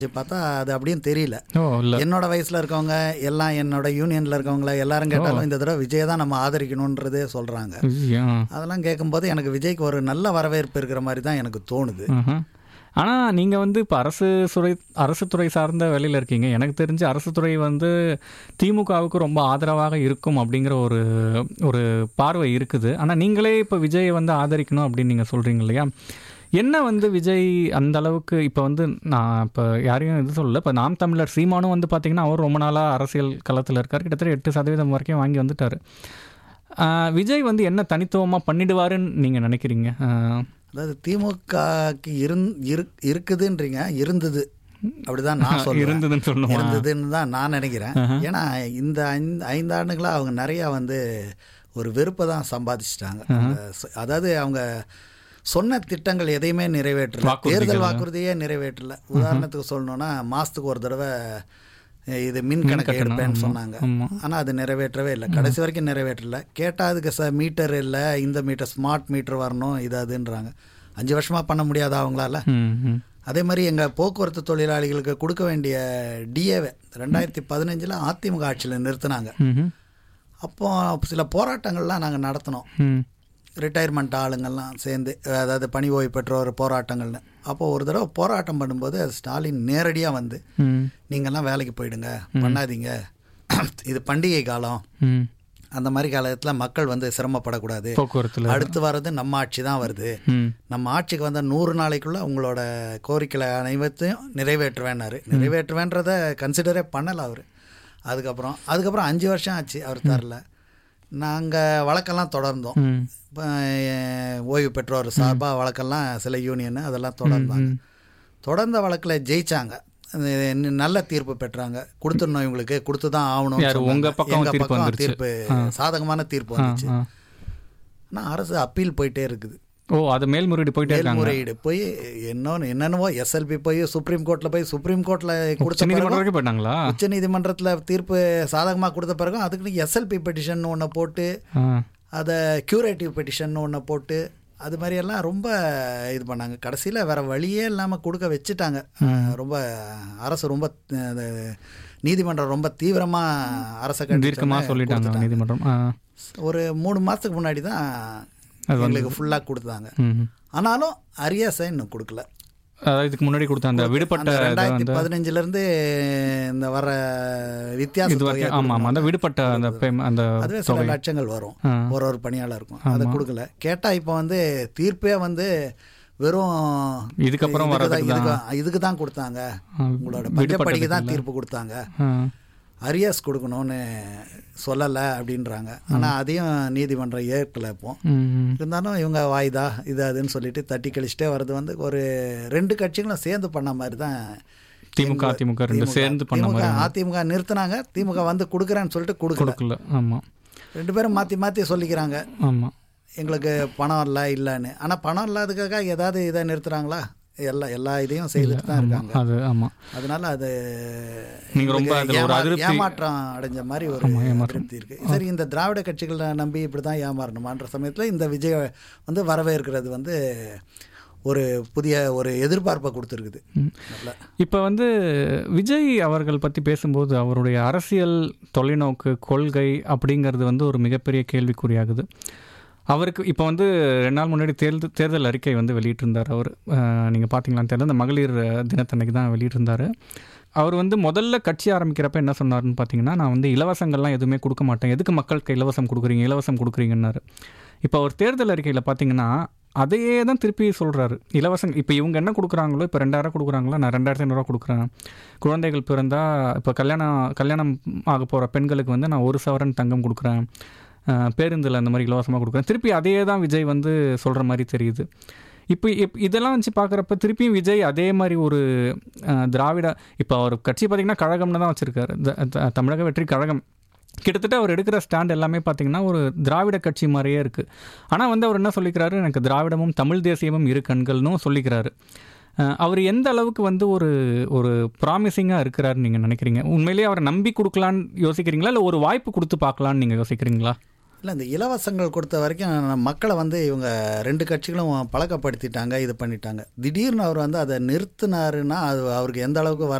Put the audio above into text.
பார்த்தா அது அப்படியும் தெரியல ஓ இல்லை என்னோட வயசுல இருக்கவங்க எல்லாம் என்னோட யூனியன்ல இருக்கவங்கள எல்லாரும் கேட்டாலும் இந்த தடவை விஜய் தான் நம்ம ஆதரிக்கணுன்றதே சொல்றாங்க அதெல்லாம் கேட்கும்போது எனக்கு விஜய்க்கு ஒரு நல்ல வரவேற்பு இருக்கிற மாதிரி தான் எனக்கு தோணுது ஆனால் நீங்கள் வந்து இப்போ அரசு துறை அரசு துறை சார்ந்த வேலையில் இருக்கீங்க எனக்கு தெரிஞ்சு அரசு துறை வந்து திமுகவுக்கு ரொம்ப ஆதரவாக இருக்கும் அப்படிங்கிற ஒரு ஒரு பார்வை இருக்குது ஆனால் நீங்களே இப்போ விஜயை வந்து ஆதரிக்கணும் அப்படின்னு நீங்கள் சொல்கிறீங்க இல்லையா என்ன வந்து விஜய் அந்த அளவுக்கு இப்போ வந்து நான் இப்போ யாரையும் இது சொல்லல இப்போ நாம் தமிழர் சீமானும் வந்து பார்த்தீங்கன்னா அவர் ரொம்ப நாளாக அரசியல் களத்தில் இருக்கார் கிட்டத்தட்ட எட்டு சதவீதம் வரைக்கும் வாங்கி வந்துட்டார் விஜய் வந்து என்ன தனித்துவமாக பண்ணிடுவாருன்னு நீங்கள் நினைக்கிறீங்க ஆஹ் அதாவது திமுகக்கு இருந் இரு இருக்குதுன்றீங்க இருந்தது அப்படிதான் நான் சொல்றேன் இருந்ததுன்னு சொல்லணுமா இருந்ததுன்னு தான் நான் நினைக்கிறேன் ஏன்னா இந்த ஐந்து ஐந்தாண்டுகளாக அவங்க நிறையா வந்து ஒரு வெறுப்பை தான் சம்பாதிச்சிட்டாங்க அந்த ச- அதாவது அவங்க சொன்ன திட்டங்கள் எதையுமே நிறைவேற்றல வாக்குறுதிகள். தேர்தல் வாக்குறுதியே நிறைவேற்றல உதாரணத்துக்கு சொல்லணும்னா மாசத்துக்கு ஒரு தடவை அஹ், இது மின் கணக்கு கட்டணம், எடுப்பேன்னு ஆமா, சொன்னாங்க ஆமா. ஆனால் அது நிறைவேற்றவே இல்லை கடைசி வரைக்கும் நிறைவேற்றல கேட்டால் அதுக்கு ச மீட்டர் இல்லை இந்த மீட்டர் ஸ்மார்ட் மீட்டர் வரணும் இது அதுன்றாங்க அஞ்சு வருஷமாக பண்ண முடியாதா அவங்களால ம் ம் அதே மாதிரி எங்கள் போக்குவரத்து தொழிலாளிகளுக்கு கொடுக்க வேண்டிய டிஏவை ரெண்டாயிரத்தி பதினஞ்சில் அதிமுக ஆட்சியில் நிறுத்தினாங்க ம்ஹும். அப்போ சில போராட்டங்கள்லாம் நாங்கள் நடத்தினோம் ம் ரிட்டையர்மெண்ட் ஆளுங்கள்லாம் சேர்ந்து அதாவது பணி ஓய்வு பெற்றோர் போராட்டங்கள்னு அப்போ ஒரு தடவை போராட்டம் பண்ணும்போது அது ஸ்டாலின் நேரடியாக வந்து ம் நீங்கள்லாம் வேலைக்கு போயிடுங்க பண்ணாதீங்க இது பண்டிகை காலம் ம் அந்த மாதிரி காலத்தில் மக்கள் வந்து சிரமப்படக்கூடாது போக்குவரத்தில் அடுத்து வர்றது நம்ம ஆட்சி தான் வருது ம் நம்ம ஆட்சிக்கு வந்த நூறு நாளைக்குள்ள உங்களோட கோரிக்கைகளை அனைவத்தையும் நிறைவேற்றுவேன்னாரு நிறைவேற்றுவேன்றதை கன்சிடரே பண்ணலை அவர் அதுக்கப்புறம் அதுக்கப்புறம் அஞ்சு வருஷம் ஆச்சு அவர் தரல நாங்கள் வழக்கெல்லாம் தொடர்ந்தோம் ம் இப்போ ஓய்வு பெற்றோர் சார்பாக வழக்கெல்லாம் சில யூனியன் அதெல்லாம் தொடர்ந்தாங்க தொடர்ந்த வழக்கில் ஜெயிச்சாங்க அது இன்னும் நல்ல தீர்ப்பு பெற்றாங்க கொடுத்துடணும் இவங்களுக்கு கொடுத்து தான் ஆகணும் யாரு, உங்க பக்கம் தீர்ப்பு வந்துருச்சு. தீர்ப்பு சாதகமான தீர்ப்பு ஆ வந்துச்சு ஆ ஆனால் அரசு அப்பீல் போயிட்டே இருக்குது ஓ அது மேல்முறையீடு போயிட்டே இருக்காங்க மேல்முறையீடு போய் இன்னொன்று என்னென்னவோ எஸ்எல்பி போய் சுப்ரீம் கோர்ட்டில் போய் சுப்ரீம் கோர்ட்டில் கொடுத்த நீதிமன்றம் பிறகும் வரைக்கும் போயிட்டாங்களா உச்ச நீதிமன்றத்தில் தீர்ப்பு சாதகமாக கொடுத்த பிறகும் அதுக்கு எஸ்எல்பி பெட்டிஷன் ஒன்று போட்டு ஆ அதை க்யூரேட்டிவ் பெட்டிஷன் ஒன்று போட்டு அது மாதிரியெல்லாம் ரொம்ப இது பண்ணாங்க கடைசியில் வேற வழியே இல்லாமல் கொடுக்க வச்சுட்டாங்க ரொம்ப அரசு ரொம்ப அஹ், அது நீதிமன்றம் ரொம்ப தீவிரமாக அரசை தீர்க்கமாக கண்டிச்சு சொல்லிட்டாங்க கொடுத்துட்டாங்க. நீதிமன்றம் ஆ ஒரு மூணு மாதத்துக்கு முன்னாடி தான் எங்களுக்கு ஃபுல்லாக கொடுத்தாங்க ம் ஆனாலும் அரியாசை இன்னும் கொடுக்கல அதாவது இதுக்கு முன்னாடி கொடுத்த அந்த விடுபட்ட அந்த இதை ரெண்டாயிரத்தி வந்து பதினஞ்சுல இருந்து இந்த வர இது வித்தியாச வரைக்கும் ஆமாம் ஆமாம் அந்த விடுபட்ட அந்த payment- அந்த அதுவே சில லட்சங்கள் வரும் ஆ. ஒரு ஒரு பணியாளருக்கும் அதை கொடுக்கல கேட்டா இப்போ வந்து தீர்ப்பே வந்து வெறும் இதுக்கப்புறம் இதுக்கு தான்- வர்றதுக்கு இதுக்கு இதுக்கு தான் கொடுத்தாங்க ஆ, உங்களோட பஞ்சப்படிக்கு தான் தீர்ப்பு கொடுத்தாங்க ஆ அரியஸ் கொடுக்கணும்னு சொல்லலை அப்படின்றாங்க ஆனால் அதையும் நீதிமன்றம் ஏற்கல இப்போ ம் இருந்தாலும் இவங்க வாய்தா இது அதுன்னு சொல்லிட்டு தட்டி கழிச்சிட்டே வர்றது வந்து ஒரு ரெண்டு கட்சிகளும் சேர்ந்து பண்ண மாதிரி தான் திமுக அதிமுக ரெண்டு திமுக. சேர்ந்து பண்ண திமுக மாதிரி அதிமுக நிறுத்தினாங்க திமுக வந்து கொடுக்குறேன்னு சொல்லிட்டு கொடுக்கல கொடுக்கல ஆமாம் ரெண்டு பேரும் மாற்றி மாற்றி சொல்லிக்கிறாங்க ஆமாம் எங்களுக்கு பணம் இல்லை இல்லைன்னு ஆனால் பணம் இல்லாததுக்காக ஏதாவது இதை நிறுத்துறாங்களா எல்லா எல்லா இதையும் செய்துட்டு தான் இருக்காங்க அது ஆமாம் அதனால அது நீங்க ரொம்ப எங்களுக்கு அதுல ஒரு ஏமா- அதிருப்தி- ஏமாற்றம் அடைஞ்ச மாதிரி ஒரு அதிருப்தி இருக்கு சரி இந்த திராவிட கட்சிகளை நம்பி இப்படி தான் ஏமாறணுமான்ற சமயத்தில் இந்த விஜய் வந்து வரவேற்கிறது வந்து ஒரு புதிய ஒரு எதிர்பார்ப்பை கொடுத்துருக்குது நல்ல இப்போ வந்து விஜய் அவர்கள் பற்றி பேசும்போது அவருடைய அரசியல் தொலைநோக்கு கொள்கை அப்படிங்கிறது வந்து ஒரு மிகப்பெரிய கேள்விக்குறியாகுது அவருக்கு இப்போ வந்து ரெண்டு நாள் முன்னாடி தேர்தல் தேர்தல் அறிக்கை வந்து வெளியிட்டிருந்தார் அவர் நீங்கள் பார்த்தீங்களான்னு தெரியல இந்த மகளிர் தினத்தன்னைக்கு தான் வெளியிட்டிருந்தார் அவர் வந்து முதல்ல கட்சி ஆரம்பிக்கிறப்ப என்ன சொன்னார்னு பார்த்தீங்கன்னா நான் வந்து இலவசங்கள்லாம் எதுவுமே கொடுக்க மாட்டேன் எதுக்கு மக்களுக்கு இலவசம் கொடுக்குறீங்க இலவசம் கொடுக்குறீங்கன்னாரு இப்போ அவர் தேர்தல் அறிக்கையில் பார்த்தீங்கன்னா அதையே தான் திருப்பி சொல்கிறாரு இலவசம் இப்போ இவங்க என்ன கொடுக்குறாங்களோ இப்போ ரெண்டாயிரம் கொடுக்குறாங்களோ நான் ரெண்டாயிரத்தி ஐநூறுரூவா கொடுக்குறேன் குழந்தைகள் பிறந்தா இப்போ கல்யாணம் கல்யாணம் ஆக போகிற பெண்களுக்கு வந்து நான் ஒரு சவரன் தங்கம் கொடுக்குறேன் பேருந்தில் அந்த மாதிரி இலவசமாக கொடுக்குறேன் திருப்பி அதையே தான் விஜய் வந்து சொல்கிற மாதிரி தெரியுது இப்போ இப் இதெல்லாம் வச்சு பார்க்குறப்ப திருப்பியும் விஜய் அதே மாதிரி ஒரு அஹ், திராவிட இப்போ அவர் கட்சி பார்த்திங்கன்னா கழகம்னு தான் வச்சுருக்காரு தமிழக வெற்றி கழகம் கிட்டத்தட்ட அவர் எடுக்கிற ஸ்டாண்ட் எல்லாமே பார்த்தீங்கன்னா ஒரு திராவிட கட்சி மாதிரியே இருக்குது ஆனால் வந்து அவர் என்ன சொல்லிக்கிறாரு எனக்கு திராவிடமும் தமிழ் தேசியமும் இரு கண்கள்னும் சொல்லிக்கிறாரு அஹ், அவர் எந்த அளவுக்கு வந்து ஒரு ஒரு ப்ராமிசிங்காக இருக்கிறாருன்னு நீங்கள் நினைக்கிறீங்க உண்மையிலேயே அவரை நம்பி கொடுக்கலான்னு யோசிக்கிறீங்களா இல்லை ஒரு வாய்ப்பு கொடுத்து பார்க்கலான்னு நீங்கள் யோசிக்கிறீங்களா இல்லை இந்த இலவசங்கள் கொடுத்த வரைக்கும் நம்ம மக்களை வந்து இவங்க ரெண்டு கட்சிகளும் பழக்கப்படுத்திட்டாங்க இது பண்ணிட்டாங்க திடீர்னு அவர் வந்து அதை நிறுத்தினாருன்னா அது அவருக்கு எந்த அளவுக்கு வர